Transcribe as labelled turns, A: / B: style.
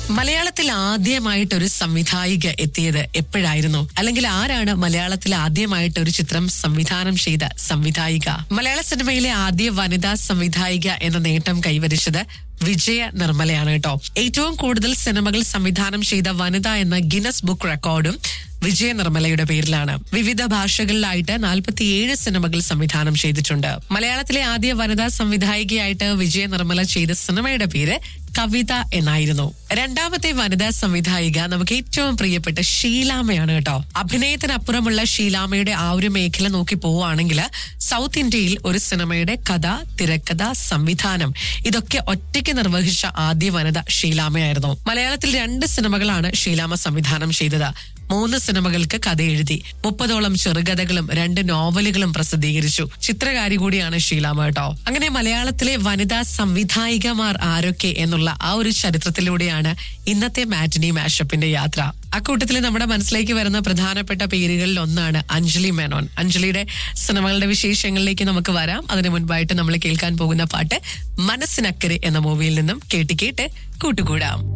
A: മലയാളത്തിൽ ആദ്യമായിട്ട് ഒരു സംവിധായിക എത്തിയത് എപ്പോഴായിരുന്നു അല്ലെങ്കിൽ ആരാണ് മലയാളത്തിൽ ആദ്യമായിട്ട് ഒരു ചിത്രം സംവിധാനം ചെയ്ത സംവിധായിക മലയാള സിനിമയിലെ ആദ്യ വനിതാ സംവിധായിക എന്ന നേട്ടം കൈവരിച്ചത് വിജയ നിർമ്മലയാണ് കേട്ടോ ഏറ്റവും കൂടുതൽ സിനിമകൾ സംവിധാനം ചെയ്ത വനിത എന്ന ഗിനസ് ബുക്ക് റെക്കോർഡും വിജയ നിർമ്മലയുടെ പേരിലാണ് വിവിധ ഭാഷകളിലായിട്ട് നാൽപ്പത്തിയേഴ് സിനിമകൾ സംവിധാനം ചെയ്തിട്ടുണ്ട് മലയാളത്തിലെ ആദ്യ വനിതാ സംവിധായികയായിട്ട് വിജയ നിർമ്മല ചെയ്ത സിനിമയുടെ പേര് കവിത എന്നായിരുന്നു രണ്ടാമത്തെ വനിതാ സംവിധായിക നമുക്ക് ഏറ്റവും പ്രിയപ്പെട്ട ഷീലാമയാണ് കേട്ടോ അഭിനയത്തിനപ്പുറമുള്ള ഷീലാമയുടെ ആ ഒരു മേഖല നോക്കി പോവുകയാണെങ്കിൽ സൗത്ത് ഇന്ത്യയിൽ ഒരു സിനിമയുടെ കഥ തിരക്കഥ സംവിധാനം ഇതൊക്കെ ഒറ്റയ്ക്ക് നിർവഹിച്ച ആദ്യ വനിത ഷീലാമയായിരുന്നു മലയാളത്തിൽ രണ്ട് സിനിമകളാണ് ഷീലാമ സംവിധാനം ചെയ്തത് മൂന്ന് സിനിമകൾക്ക് കഥ എഴുതി മുപ്പതോളം ചെറുകഥകളും രണ്ട് നോവലുകളും പ്രസിദ്ധീകരിച്ചു ചിത്രകാരി കൂടിയാണ് ഷീലാമ കേട്ടോ അങ്ങനെ മലയാളത്തിലെ വനിതാ സംവിധായികമാർ ആരൊക്കെ എന്നുള്ള ആ ഒരു ചരിത്രത്തിലൂടെയാണ് ഇന്നത്തെ മാറ്റിനി മാഷപ്പിന്റെ യാത്ര അക്കൂട്ടത്തിൽ നമ്മുടെ മനസ്സിലേക്ക് വരുന്ന പ്രധാനപ്പെട്ട പേരുകളിൽ ഒന്നാണ് അഞ്ജലി മേനോൻ അഞ്ജലിയുടെ സിനിമകളുടെ വിശേഷങ്ങളിലേക്ക് നമുക്ക് വരാം അതിനു മുൻപായിട്ട് നമ്മൾ കേൾക്കാൻ പോകുന്ന പാട്ട് മനസ്സിനക്കരെ എന്ന മൂവിയിൽ നിന്നും കേട്ട് കേട്ട് കൂട്ടുകൂടാം